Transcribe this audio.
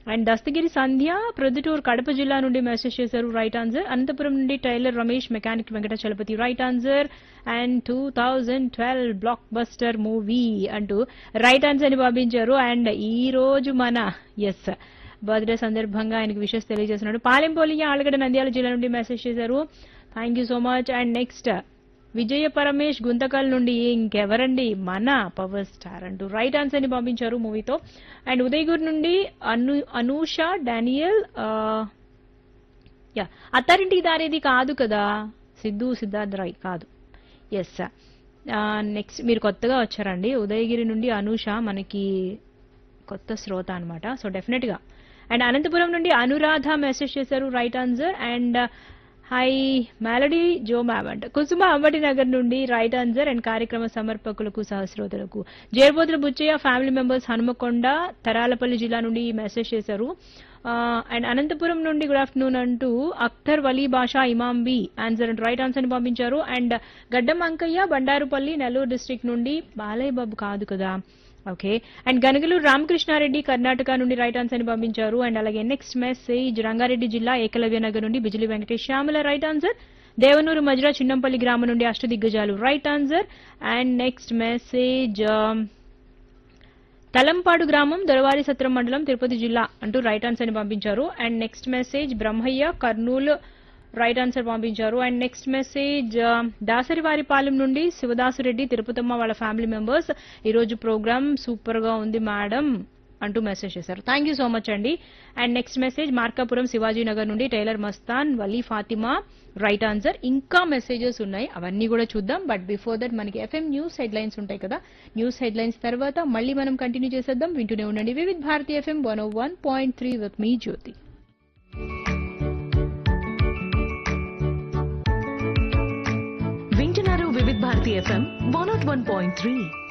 and Dastagiri Sandhya Proddatur Kadapa జిల్లా నుండి message చేశారు రైట్ ఆన్సర్ అనంతపురం నుండి tailor Ramesh mechanic Venkata Chalapathi right answer and two thousand twelve blockbuster movie అంటూ రైట్ ఆన్సర్ ని పంపించారు అండ్ ఈ రోజు మన ఎస్ బర్త్డే సందర్భంగా ఆయనకు విషెస్ తెలియజేస్తున్నాడు పాలెంపోలియ ఆలగడ్డ నంద్యాల జిల్లా నుండి మెసేజ్ చేశారు thank you so much and next Vijaya Paramesh Guntakal నుండి ఇంకెవరండి మన పవర్ స్టార్ అంటూ రైట్ ఆన్సర్ ని పంపించారు మూవీతో అండ్ ఉదయగూర్ నుండి అను అనూష డానియల్ ఆ, యా అత్తారింటికి దారేది కాదు కదా సిద్ధు సిద్ధార్థ్ రాయ్ కాదు ఎస్ నెక్స్ట్ మీరు కొత్తగా వచ్చారండి ఉదయగిరి నుండి అనూష మనకి కొత్త శ్రోత అన్నమాట సో డెఫినెట్ గా అండ్ అనంతపురం నుండి అనురాధ మెసేజ్ చేశారు right answer and hi melody Jo ma'am అంట కుసుమ అంబటి నగర్ నుండి రైట్ ఆన్సర్ అండ్ కార్యక్రమ సమర్పకులకు సహస్రోతులకు జేర్బోతుల బుచ్చయ్య ఫ్యామిలీ మెంబర్స్ హనుమకొండ తరాలపల్లి జిల్లా నుండి మెసేజ్ చేశారు అండ్ అనంతపురం నుండి గుడ్ ఆఫ్టర్నూన్ అంటూ Akhtar Vali Basha Imam Bi answer and right answer ని పంపించారు అండ్ గడ్డం అంకయ్య బండారుపల్లి నెల్లూరు డిస్ట్రిక్ట్ నుండి బాలయ్య బాబు కాదు కదా ఓకే అండ్ గనగలూరు రామకృష్ణారెడ్డి కర్ణాటక నుండి రైట్ ఆన్సర్ ని పంపించారు అండ్ అలాగే నెక్స్ట్ మెసేజ్ రంగారెడ్డి జిల్లా ఏకలవ్య నగర్ నుండి బిజిలి వెంకటేష్ శ్యామల రైట్ ఆన్సర్ దేవనూరు మజ్రా చిన్నంపల్లి గ్రామం నుండి అష్టదిగ్గజాలు right answer and next message Talampadu గ్రామం దొరవారి సత్రం మండలం తిరుపతి జిల్లా అంటూ రైట్ ఆన్సర్ ని పంపించారు and next message Brahmaiah Kurnool right answer పంపించారు అండ్ నెక్స్ట్ మెసేజ్ దాసరివారిపాలెం నుండి శివదాసురెడ్డి తిరుపతమ్మ వాళ్ళ ఫ్యామిలీ మెంబర్స్ ఈ రోజు ప్రోగ్రామ్ సూపర్ గా ఉంది మేడం అంటూ మెసేజ్ చేశారు థ్యాంక్ యూ సో మచ్ అండి and next message Markapuram Shivaji Nagar నుండి tailor Mastan Vali Fatima right answer ఇంకా మెసేజెస్ ఉన్నాయి అవన్నీ కూడా చూద్దాం బట్ బిఫోర్ దట్ మనకి ఎఫ్ఎం న్యూస్ హెడ్ లైన్స్ ఉంటాయి కదా న్యూస్ హెడ్ లైన్స్ తర్వాత మళ్ళీ మనం కంటిన్యూ చేసేద్దాం వింటూనే ఉండండి Vividh Bharati FM one one point three with మీ జ్యోతి వింటున్నారు Vividh Bharati FM one nought one point three